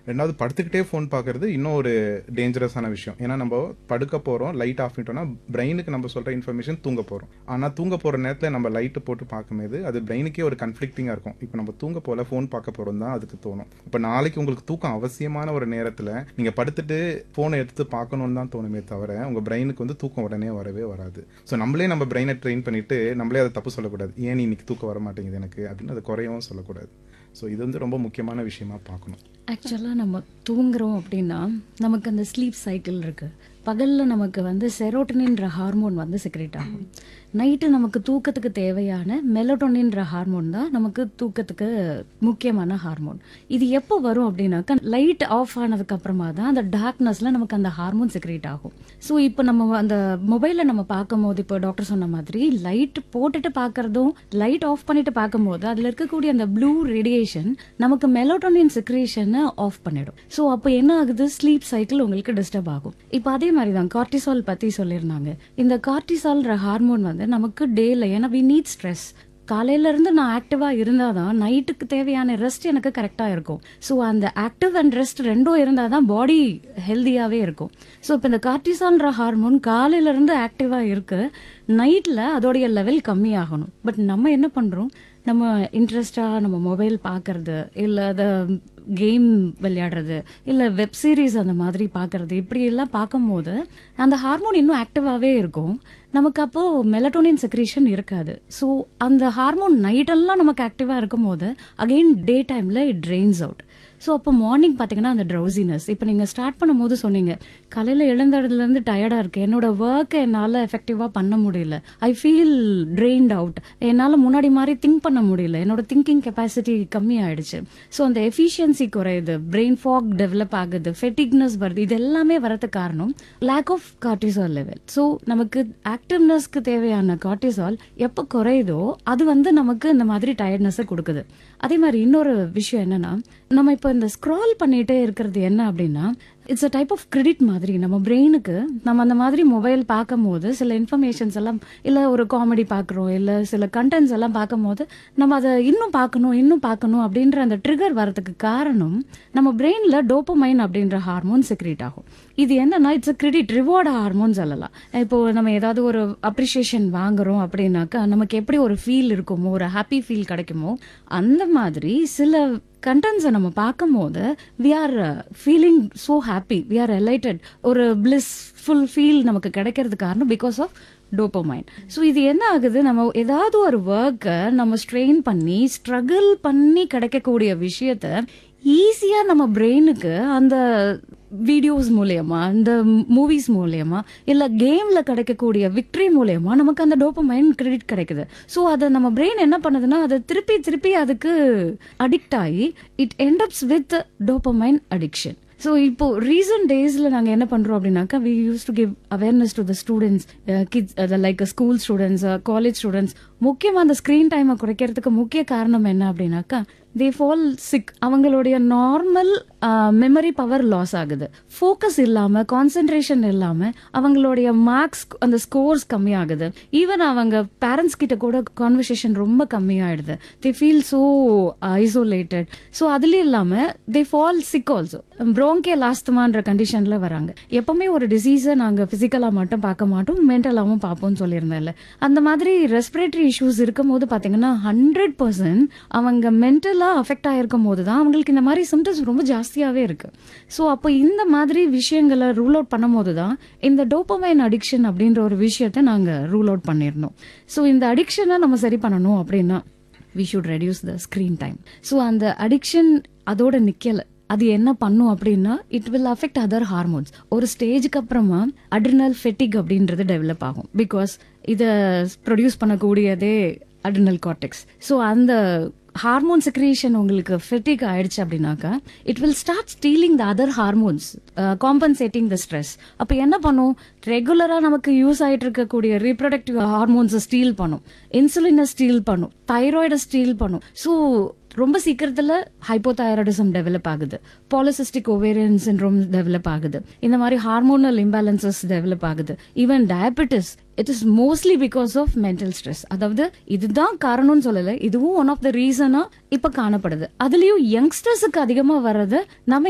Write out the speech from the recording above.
ரெண்டாவது படுத்துக்கிட்டே ஃபோன் பார்க்கறது இன்னும் ஒரு டேஞ்சரஸான விஷயம் ஏன்னா நம்ம படுக்க போகிறோம் லைட் ஆஃப் பண்ணிட்டோம்னா பிரெயினுக்கு நம்ம சொல்கிற இன்ஃபர்மேஷன் தூங்க போகிறோம் ஆனால் தூங்க போகிற நேரத்தில் நம்ம லைட்டு போட்டு பார்க்கும்போது அது பிரெயினுக்கே ஒரு கன்ஃப்ளிக்டிங்காக இருக்கும் இப்போ நம்ம தூங்க போல ஃபோன் பார்க்க போகிறோம் தான் அதுக்கு தோணும் இப்போ நாளைக்கு உங்களுக்கு தூக்கம் அவசியமான ஒரு நேரத்தில் நீங்கள் படுத்துட்டு ஃபோனை எடுத்து பார்க்கணுன்னு தான் தோணுமே தவிர உங்கள் பிரெயினுக்கு வந்து தூக்கம் உடனே வரவே வராது ஸோ நம்மளே நம்ம பிரெயினை ட்ரெயின் பண்ணிட்டு நம்மளே அதை தப்பு சொல்லக்கூடாது ஏன் நீ இன்னைக்கு தூக்கம் வர மாட்டேங்குது எனக்கு அப்படின்னு அது குறையவும் சொல்லக்கூடாது ஸோ இது வந்து ரொம்ப முக்கியமான விஷயமா பார்க்கணும் ஆக்சுவலாக நம்ம தூங்குறோம் அப்படின்னா நமக்கு அந்த ஸ்லீப் சைக்கிள் இருக்கு பகலில் நமக்கு வந்து செரோட்டனின்ற ஹார்மோன் வந்து செக்ரேட் ஆகும் நைட்டு நமக்கு தூக்கத்துக்கு தேவையான மெலட்டோனின்ற ஹார்மோன் தான் நமக்கு தூக்கத்துக்கு முக்கியமான ஹார்மோன் இது எப்போ வரும் அப்படின்னாக்கா லைட் ஆஃப் ஆனதுக்கு அப்புறமா தான் அந்த டார்க்னஸ்ல நமக்கு அந்த ஹார்மோன் செக்ரேட் ஆகும் ஸோ இப்போ நம்ம அந்த மொபைலில் நம்ம பார்க்கும்போது இப்போ டாக்டர் சொன்ன மாதிரி லைட் போட்டுட்டு பார்க்கறதும் லைட் ஆஃப் பண்ணிட்டு பார்க்கும்போது அதில் இருக்கக்கூடிய அந்த ப்ளூ ரேடியேஷன் நமக்கு மெலோட்டோனின் செக்ரேஷனை ஆஃப் பண்ணிடும் ஸோ அப்போ என்ன ஆகுது ஸ்லீப் சைக்கிள் உங்களுக்கு டிஸ்டர்ப் ஆகும் இப்போ அதே மாதிரி தான் கார்டிசால் பற்றி சொல்லியிருந்தாங்க இந்த கார்டிசால்ன்ற ஹார்மோன் வந்து நமக்கு டேல ஏன்னா வி நீட் ஸ்ட்ரெஸ் காலையில இருந்து நான் ஆக்டிவா இருந்தாதான் நைட்டுக்கு தேவையான ரெஸ்ட் எனக்கு கரெக்டா இருக்கும் ஸோ அந்த ஆக்டிவ் அண்ட் ரெஸ்ட் ரெண்டும் இருந்தாதான் பாடி ஹெல்தியாவே இருக்கும் ஸோ இப்போ இந்த கார்டிசால்ன்ற ஹார்மோன் காலையில இருந்து ஆக்டிவா இருக்கு நைட்ல அதோடைய லெவல் கம்மியாகணும் பட் நம்ம என்ன பண்றோம் நம்ம இன்ட்ரெஸ்டா நம்ம மொபைல் பார்க்கறது இல்லை அதை கேம் விளையாடுறது இல்லை வெப் சீரிஸ் அந்த மாதிரி பார்க்கறது இப்படி எல்லாம் பார்க்கும்போது அந்த ஹார்மோன் இன்னும் ஆக்டிவாகவே இருக்கும் நமக்கு அப்போ மெலட்டோனின் செக்ரேஷன் இருக்காது ஸோ அந்த ஹார்மோன் நைட்டெல்லாம் நமக்கு ஆக்டிவாக இருக்கும் போது அகெயின் டே டைமில் இட் ட்ரெயின்ஸ் அவுட் ஸோ அப்போ மார்னிங் பார்த்தீங்கன்னா அந்த ட்ரௌசினஸ் இப்போ நீங்கள் ஸ்டார்ட் பண்ணும்போது சொன்னீங்க காலையில் எழுந்ததுலேருந்து டயர்டாக இருக்கு என்னோட ஒர்க்கை என்னால் எஃபெக்டிவாக பண்ண முடியல ஐ ஃபீல் ட்ரெயின்ட் அவுட் என்னால் முன்னாடி மாதிரி திங்க் பண்ண முடியல என்னோட திங்கிங் கெப்பாசிட்டி கம்மி ஆயிடுச்சு ஸோ அந்த எஃபிஷியன்சி குறையுது பிரெயின் ஃபாக் டெவலப் ஆகுது ஃபெட்டிக்னஸ் வருது இது எல்லாமே வரதுக்கு காரணம் lack of cortisol level so நமக்கு ஆக்டிவ்னஸ்க்கு தேவையான கார்டிசால் எப்போ குறையுதோ அது வந்து நமக்கு இந்த மாதிரி டயர்ட்னஸை கொடுக்குது அதே மாதிரி இன்னொரு விஷயம் என்னன்னா நம்ம இப்போ இந்த ஸ்க்ரால் பண்ணிட்டே இருக்கிறது என்ன அப்படின்னா it's a type of credit மாதிரி நம்ம பிரெயினுக்கு நம்ம அந்த மாதிரி மொபைல் பார்க்கும் போது சில இன்ஃபர்மேஷன்ஸ் எல்லாம் இல்லை ஒரு காமெடி பார்க்குறோம் இல்லை சில கண்டென்ட்ஸ் எல்லாம் பார்க்கும் போது நம்ம அதை இன்னும் பார்க்கணும் இன்னும் பார்க்கணும் அப்படின்ற அந்த ட்ரிகர் வரதுக்கு காரணம் நம்ம பிரெயினில் டோப்பமைன் அப்படின்ற ஹார்மோன் செக்ரேட் ஆகும் இது என்னன்னா it's a credit reward hormone சொல்லலாம் இப்போ நம்ம ஏதாவது ஒரு அப்ரிசியேஷன் வாங்குறோம் அப்படின்னாக்கா நமக்கு எப்படி ஒரு ஃபீல் இருக்குமோ ஒரு ஹாப்பி ஃபீல் கிடைக்குமோ அந்த மாதிரி சில கண்டென்ட்ஸை நம்ம பார்க்கும்போது we are feeling so happy we are elated ஒரு பிளிஸ்ஃபுல் ஃபீல் நமக்கு கிடைக்கிறது காரணம் பிகாஸ் ஆஃப் டோப்பமைன் ஸோ இது என்ன ஆகுது நம்ம ஏதாவது ஒரு ஒர்க்கை நம்ம ஸ்ட்ரெயின் பண்ணி ஸ்ட்ரகிள் பண்ணி கிடைக்கக்கூடிய விஷயத்த ஈஸியா நம்ம பிரெயினுக்கு அந்த வீடியோஸ் மூலியமா இந்த மூவிஸ் மூலியமா இல்ல கேம்ல கிடைக்கக்கூடிய விக்டரி மூலியமா நமக்கு அந்த டோப்பமைன் கிரெடிட் கிடைக்குது ஸோ அதை நம்ம பிரெயின் என்ன பண்ணுதுன்னா அதை திருப்பி திருப்பி அதுக்கு அடிக்ட் ஆகி it ends up with dopamine addiction so இப்போ ரீசன்ட் டேஸ்ல நாங்க என்ன பண்றோம் அப்படின்னாக்கா we use to give awareness to the students kids like school students college students முக்கியமா அந்த ஸ்கிரீன் டைமை குறைக்கிறதுக்கு முக்கிய காரணம் என்ன அப்படின்னாக்கா தே ஃபால் சிக் அவங்களுடைய நார்மல் மெமரி பவர் லாஸ் ஆகுது ஃபோக்கஸ் இல்லாம கான்சென்ட்ரேஷன் இல்லாம அவங்களுடைய மார்க்ஸ் அந்த ஸ்கோர்ஸ் கம்மியாகுது ஈவன் அவங்க பேரண்ட்ஸ் கிட்ட கூட கான்வர்சேஷன் ரொம்ப கம்மியாயிடுது they feel so isolated so அதுலயும் இல்லாம they fall sick also bronchial லாஸ்துமான்ற கண்டிஷன்ல வராங்க எப்பவுமே ஒரு டிசீஸை நாங்க பிசிக்கலா மட்டும் பார்க்க மாட்டோம் மென்டலாவும் பார்ப்போம்னு சொல்லியிருந்தேன்ல அந்த மாதிரி ரெஸ்பிரேட்டரி இஷ்யூஸ் இருக்கும் போது பாத்தீங்கன்னா ஹண்ட்ரட் பர்சன்ட் அவங்க மென்டலா அஃபெக்ட் ஆயிருக்கும் போது தான் அவங்களுக்கு இந்த மாதிரி சிம்டம்ஸ் ரொம்ப ஜாஸ்தியாவே இருக்கு ஸோ அப்போ இந்த மாதிரி விஷயங்களை ரூல் அவுட் பண்ணும் போது தான் இந்த டோப்பமைன் அடிக்ஷன் அப்படின்ற ஒரு விஷயத்த நாங்க ரூல் அவுட் பண்ணிருந்தோம் ஸோ இந்த அடிக்ஷனை நம்ம சரி பண்ணணும் அப்படின்னா we should reduce the screen time so அந்த அடிக்ஷன் அதோட நிக்கல அது என்ன பண்ணும் அப்படின்னா it will affect other hormones ஒரு ஸ்டேஜுக்கு அப்புறமா அட்ரினல் ஃபெட்டிக் அப்படின்றது டெவலப் ஆகும் பிகாஸ் இதை ப்ரொடியூஸ் பண்ணக்கூடியதே அட்ரினல் கார்டெக்ஸ் ஸோ அந்த ஹார்மோன் செக்ரேஷன் உங்களுக்கு ஃபெட்டிக் ஆயிடுச்சு அப்படின்னாக்கா it will start stealing the other hormones compensating the stress அப்போ என்ன பண்ணும் ரெகுலரா நமக்கு யூஸ் ஆயிட்டு இருக்கக்கூடிய ரீப்ரொடக்டிவ் ஹார்மோன்ஸை ஸ்டீல் பண்ணும் இன்சுலினை ஸ்டீல் பண்ணும் தைராய்டை ஸ்டீல் பண்ணும் ஸோ ரொம்ப சீக்கிரத்துல ஹைப்போதைராய்டிசம் டெவலப் ஆகுது பாலிசிஸ்டிக் ஓவேரியன் சின்ரோம் டெவலப் ஆகுது இந்த மாதிரி ஹார்மோனல் இம்பேலன்சஸ் டெவலப் ஆகுது even diabetes it is mostly because of mental stress அதாவது இதுதான் காரணம்னு சொல்லல இதுவும் ஒன் ஆஃப் த ரீசனா இப்ப காணப்படுது அதுலயும் யங்ஸ்டர்ஸுக்கு அதிகமா வர்றது நம்ம